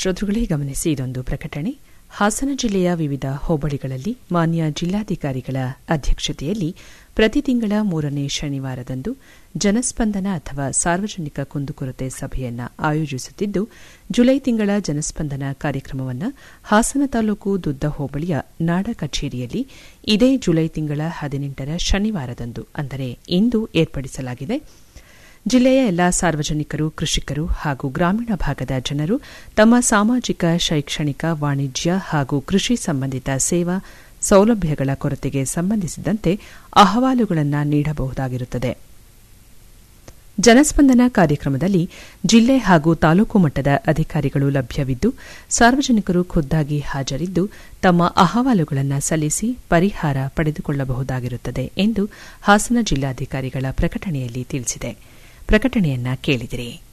ಶ್ರೋತೃಗಳೇ ಗಮನಿಸಿ ಇದೊಂದು ಪ್ರಕಟಣೆ ಹಾಸನ ಜಿಲ್ಲೆಯ ವಿವಿಧ ಹೋಬಳಿಗಳಲ್ಲಿ ಮಾನ್ಯ ಜಿಲ್ಲಾಧಿಕಾರಿಗಳ ಅಧ್ಯಕ್ಷತೆಯಲ್ಲಿ ಪ್ರತಿ ತಿಂಗಳ ಮೂರನೇ ಶನಿವಾರದಂದು ಜನಸ್ಪಂದನ ಅಥವಾ ಸಾರ್ವಜನಿಕ ಕುಂದುಕೊರತೆ ಸಭೆಯನ್ನು ಆಯೋಜಿಸುತ್ತಿದ್ದು ಜುಲೈ ತಿಂಗಳ ಜನಸ್ಪಂದನ ಕಾರ್ಯಕ್ರಮವನ್ನು ಹಾಸನ ತಾಲೂಕು ದುದ್ದ ಹೋಬಳಿಯ ನಾಡ ಕಚೇರಿಯಲ್ಲಿ ಇದೇ ಜುಲೈ ತಿಂಗಳ ಹದಿನೆಂಟರ ಶನಿವಾರದಂದು ಅಂದರೆ ಇಂದು ಏರ್ಪಡಿಸಲಾಗಿದೆ ಜಿಲ್ಲೆಯ ಎಲ್ಲಾ ಸಾರ್ವಜನಿಕರು ಕೃಷಿಕರು ಹಾಗೂ ಗ್ರಾಮೀಣ ಭಾಗದ ಜನರು ತಮ್ಮ ಸಾಮಾಜಿಕ ಶೈಕ್ಷಣಿಕ ವಾಣಿಜ್ಯ ಹಾಗೂ ಕೃಷಿ ಸಂಬಂಧಿತ ಸೇವಾ ಸೌಲಭ್ಯಗಳ ಕೊರತೆಗೆ ಸಂಬಂಧಿಸಿದಂತೆ ಅಹವಾಲುಗಳನ್ನು ನೀಡಬಹುದಾಗಿರುತ್ತದೆ ಜನಸ್ಪಂದನ ಕಾರ್ಯಕ್ರಮದಲ್ಲಿ ಜಿಲ್ಲೆ ಹಾಗೂ ತಾಲೂಕು ಮಟ್ಟದ ಅಧಿಕಾರಿಗಳು ಲಭ್ಯವಿದ್ದು ಸಾರ್ವಜನಿಕರು ಖುದ್ದಾಗಿ ಹಾಜರಿದ್ದು ತಮ್ಮ ಅಹವಾಲುಗಳನ್ನು ಸಲ್ಲಿಸಿ ಪರಿಹಾರ ಪಡೆದುಕೊಳ್ಳಬಹುದಾಗಿರುತ್ತದೆ ಎಂದು ಹಾಸನ ಜಿಲ್ಲಾಧಿಕಾರಿಗಳ ಪ್ರಕಟಣೆಯಲ್ಲಿ ತಿಳಿಸಿದೆ ಪ್ರಕಟಣೆಯನ್ನ ಕೇಳಿದಿರಿ